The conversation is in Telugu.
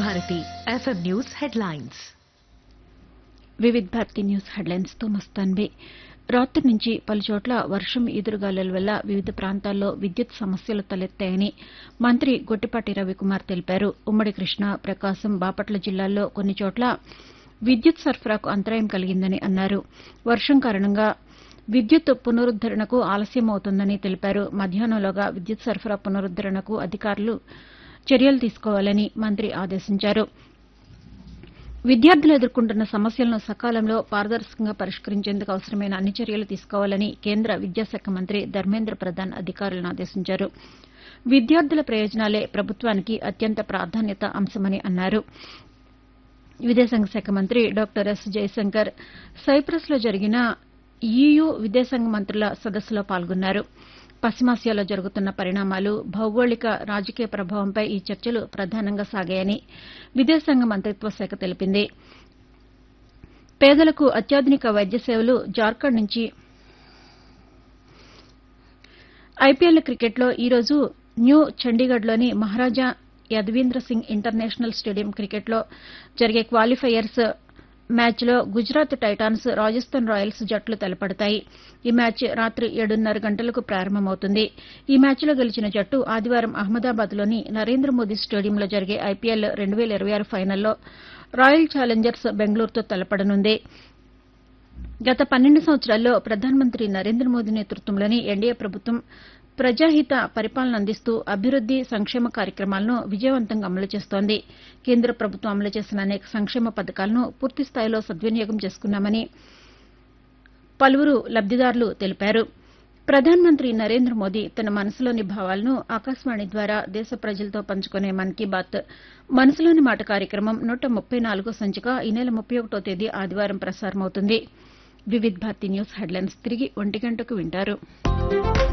Bharati FM news headlines Vividh Bharati news headlines తో మస్తాన్వి రాత్రి నుంచి పలుచోట్ల వర్షం ఎదురుగాలుల వల్ల వివిధ ప్రాంతాల్లో విద్యుత్ సమస్యలు తలెత్తాయని మంత్రి గొట్టిపాటి రవికుమార్ తెలిపారు ఉమ్మడి కృష్ణా ప్రకాశం బాపట్ల జిల్లాల్లో కొన్ని చోట్ల విద్యుత్ సరఫరాకు అంతరాయం కలిగిందని అన్నారు వర్షం కారణంగా విద్యుత్ పునరుద్దరణకు ఆలస్యం అవుతుందని తెలిపారు మధ్యాహ్నంలోగా విద్యుత్ సరఫరా పునరుద్దరణకు అధికారులు చర్యలు తీసుకోవాలని మంత్రి ఆదేశించారు విద్యార్థులు ఎదుర్కొంటున్న సమస్యలను సకాలంలో పారదర్శకంగా పరిష్కరించేందుకు అవసరమైన అన్ని చర్యలు తీసుకోవాలని కేంద్ర విద్యాశాఖ మంత్రి ధర్మేంద్ర ప్రధాన్ అధికారులను ఆదేశించారు విద్యార్థుల ప్రయోజనాలే ప్రభుత్వానికి అత్యంత ప్రాధాన్యత అంశమని అన్నారు విదేశాంగ శాఖ మంత్రి డాక్టర్ ఎస్ జయశంకర్ సైప్రస్లో జరిగిన ఈయూ విదేశాంగ మంత్రుల సదస్సులో పాల్గొన్నారు పశ్చిమాసియాలో జరుగుతున్న పరిణామాలు భౌగోళిక రాజకీయ ప్రభావంపై ఈ చర్చలు ప్రధానంగా సాగాయని విదేశాంగ మంత్రిత్వ శాఖ తెలిపింది పేదలకు అత్యాధునిక వైద్య సేవలు జార్ఖండ్ నుంచి ఐపీఎల్ క్రికెట్లో ఈరోజు న్యూ చండీగఢ్లోని మహారాజా యద్వీంద్ర సింగ్ ఇంటర్నేషనల్ స్టేడియం క్రికెట్లో జరిగే క్వాలిఫైయర్స్ మ్యాచ్లో గుజరాత్ టైటాన్స్ రాజస్థాన్ రాయల్స్ జట్లు తలపడతాయి ఈ మ్యాచ్ రాత్రి ఏడున్నర గంటలకు ప్రారంభమవుతుంది ఈ మ్యాచ్లో గెలిచిన జట్టు ఆదివారం అహ్మదాబాద్లోని నరేంద్ర మోదీ స్టేడియంలో జరిగే ఐపీఎల్ రెండు వేల ఇరవై ఆరు ఫైనల్లో రాయల్ ఛాలెంజర్స్ బెంగళూరుతో తలపడనుంది గత పన్నెండు సంవత్సరాల్లో ప్రధానమంత్రి నరేంద్ర మోదీ నేతృత్వంలోని ఎన్డీఏ ప్రభుత్వం ప్రజాహిత పరిపాలన అందిస్తూ అభివృద్ది సంక్షేమ కార్యక్రమాలను విజయవంతంగా అమలు చేస్తోంది కేంద్ర ప్రభుత్వం అమలు చేసిన అనేక సంక్షేమ పథకాలను పూర్తిస్థాయిలో సద్వినియోగం చేసుకున్నామని పలువురు లబ్దిదారులు తెలిపారు ప్రధానమంత్రి నరేంద్ర మోదీ తన మనసులోని భావాలను ఆకాశవాణి ద్వారా దేశ ప్రజలతో పంచుకునే మన్ కీ బాత్ మనసులోని మాట కార్యక్రమం నూట ముప్పై నాలుగో సంచిక ఈ నెల ముప్పై ఒకటో తేదీ ఆదివారం ప్రసారమవుతుంది వివిధ్ భారతి న్యూస్ హెడ్లైన్స్ తిరిగి ఒంటి గంటకు వింటారు